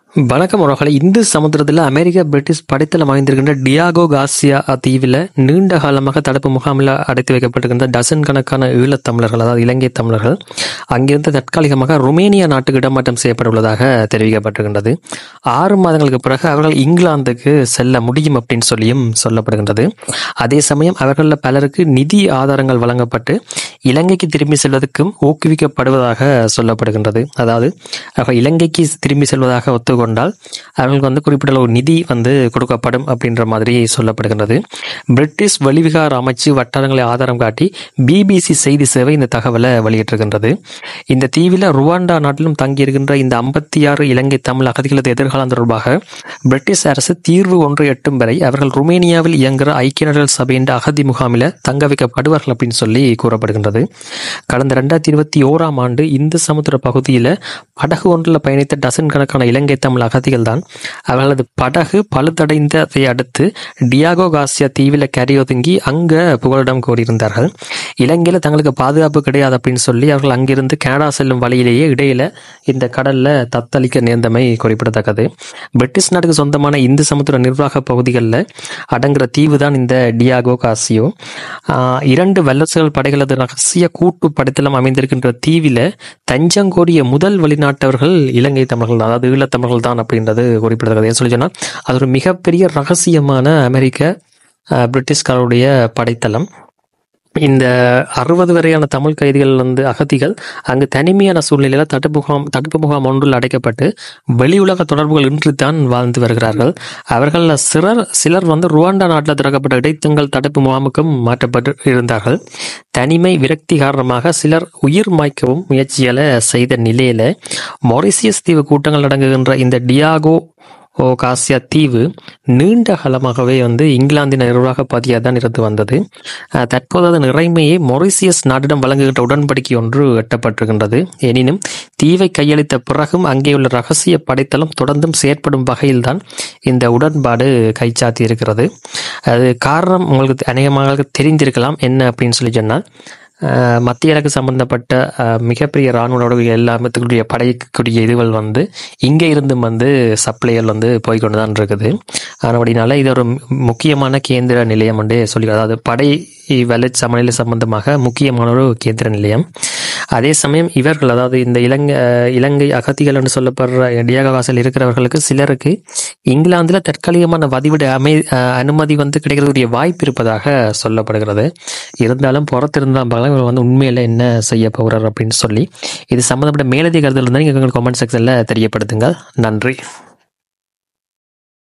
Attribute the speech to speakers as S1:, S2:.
S1: வணக்கம் உறவுகளே இந்து சமுத்திரத்தில் அமெரிக்கா பிரிட்டிஷ் படைத்தளம் அமைந்திருக்கின்ற டியாகோ காசியா தீவில் நீண்ட காலமாக தடுப்பு முகாமில் அடைத்து வைக்கப்பட்டிருக்கின்ற டசன் கணக்கான ஈழத்தமிழர்கள் அதாவது இலங்கை தமிழர்கள் அங்கிருந்து தற்காலிகமாக ருமேனியா நாட்டுக்கு இடமாற்றம் செய்யப்பட்டுள்ளதாக தெரிவிக்கப்பட்டிருக்கின்றது ஆறு மாதங்களுக்கு பிறகு அவர்கள் இங்கிலாந்துக்கு செல்ல முடியும் அப்படின்னு சொல்லியும் சொல்லப்படுகின்றது அதே சமயம் அவர்களில் பலருக்கு நிதி ஆதாரங்கள் வழங்கப்பட்டு இலங்கைக்கு திரும்பி செல்வதற்கும் ஊக்குவிக்கப்படுவதாக சொல்லப்படுகின்றது அதாவது அவர்கள் இலங்கைக்கு திரும்பி செல்வதாக ஒத்துக்கொண்டால் அவர்களுக்கு வந்து குறிப்பிட்ட அளவு நிதி வந்து கொடுக்கப்படும் அப்படின்ற மாதிரி சொல்லப்படுகின்றது பிரிட்டிஷ் வெளிவிகார அமைச்சு வட்டாரங்களை ஆதாரம் காட்டி பிபிசி செய்தி சேவை இந்த தகவலை வெளியிட்டிருக்கின்றது இந்த தீவில் ருவாண்டா நாட்டிலும் தங்கியிருக்கின்ற இந்த ஐம்பத்தி ஆறு இலங்கை தமிழ் அகதிகளது எதிர்காலம் தொடர்பாக பிரிட்டிஷ் அரசு தீர்வு ஒன்று எட்டும் வரை அவர்கள் ருமேனியாவில் இயங்குகிற ஐக்கிய நாடுகள் சபையின் அகதி முகாமில் தங்க வைக்கப்படுவார்கள் அப்படின்னு சொல்லி கூறப்படுகின்றது கடந்த ரெண்டாயிரத்தி இருபத்தி ஓராம் ஆண்டு இந்து சமுத்திர பகுதியில் படகு ஒன்றில் பயணித்த டசன் கணக்கான இலங்கை தமிழ் அகதிகள் தான் அவர்களது படகு பழுதடைந்ததை அடுத்து டியாகோ காசியா தீவில் கரையொதுங்கி அங்கே புகலிடம் கோரியிருந்தார்கள் இலங்கையில் தங்களுக்கு பாதுகாப்பு கிடையாது அப்படின்னு சொல்லி அவர்கள் அங்கிருந்து கனடா செல்லும் வழியிலேயே இடையில இந்த கடல்ல தத்தளிக்க நேர்ந்தமை குறிப்பிடத்தக்கது பிரிட்டிஷ் நாட்டுக்கு சொந்தமான இந்து சமுத்திர நிர்வாக பகுதிகளில் அடங்குற தீவு தான் இந்த டியாகோ காசியோ ஆஹ் இரண்டு வல்லரசுகள் படைகளது ரகசிய கூட்டு படைத்தளம் அமைந்திருக்கின்ற தீவில தஞ்சம் கோரிய முதல் வெளிநாட்டவர்கள் இலங்கை தமிழர்கள் தான் அதாவது ஈழத்தமிழர்கள் தான் அப்படின்றது குறிப்பிடத்தக்கது ஏன் சொல்லி சொன்னால் அது ஒரு மிகப்பெரிய ரகசியமான அமெரிக்க ஆஹ் பிரிட்டிஷ்காரருடைய படைத்தளம் இந்த அறுபது வரையான தமிழ் கைதிகள் வந்து அகதிகள் அங்கு தனிமையான சூழ்நிலையில தடுப்பு முகாம் தடுப்பு முகாம் ஒன்றில் அடைக்கப்பட்டு வெளியுலக தொடர்புகள் இன்றி தான் வாழ்ந்து வருகிறார்கள் அவர்கள் சிலர் சிலர் வந்து ருவாண்டா நாட்டில் திறக்கப்பட்ட இடைத்தங்கள் தடுப்பு முகாமுக்கும் மாற்றப்பட்டு இருந்தார்கள் தனிமை விரக்தி காரணமாக சிலர் உயிர் மாய்க்கவும் முயற்சிகளை செய்த நிலையில மொரிசியஸ் தீவு கூட்டங்கள் அடங்குகின்ற இந்த டியாகோ ஓ காசியா தீவு நீண்ட காலமாகவே வந்து இங்கிலாந்தின் நிர்வாக பதியாக தான் இருந்து வந்தது அஹ் தற்போது அதன் இறைமையை மொரிசியஸ் நாட்டிடம் வழங்குகின்ற உடன்படிக்கை ஒன்று எட்டப்பட்டிருக்கின்றது எனினும் தீவை கையளித்த பிறகும் அங்கே உள்ள ரகசிய படைத்தளம் தொடர்ந்தும் செயற்படும் வகையில்தான் இந்த உடன்பாடு கைச்சாத்தி இருக்கிறது அது காரணம் உங்களுக்கு அநேகமாக தெரிந்திருக்கலாம் என்ன அப்படின்னு சொல்லி சொன்னால் அஹ் மத்திய கிழக்கு சம்பந்தப்பட்ட அஹ், மிகப்பெரிய இராணுவ நடவடிக்கை எல்லாத்துக்குரிய படைக்கூடிய இதுகள் வந்து இங்கே இருந்தும் வந்து சப்ளைகள் வந்து போய்கொண்டு தான் இருக்குது அதனால இது ஒரு முக்கியமான கேந்திர நிலையம் என்று சொல்லி அதாவது படை வலை சமநிலை சம்பந்தமாக முக்கியமான ஒரு கேந்திர நிலையம் அதே சமயம் இவர்கள் அதாவது இந்த இலங்கை அஹ், இலங்கை அகதிகள் என்று சொல்லப்படுற டியாகவாசல் இருக்கிறவர்களுக்கு சிலருக்கு இங்கிலாந்தில் தற்காலிகமான வதிவிட அமை அஹ், அனுமதி வந்து கிடைக்கிறதுடைய வாய்ப்பு இருப்பதாக சொல்லப்படுகிறது இருந்தாலும் புறத்திருந்தால் பார்க்கலாம் இவர் வந்து உண்மையில என்ன செய்ய போகிறார் அப்படின்னு சொல்லி இது சம்மந்தப்பட்ட மேலதிக கருத்தில் இருந்தால் நீங்கள் கமெண்ட் செக்ஷனில் தெரியப்படுத்துங்கள் நன்றி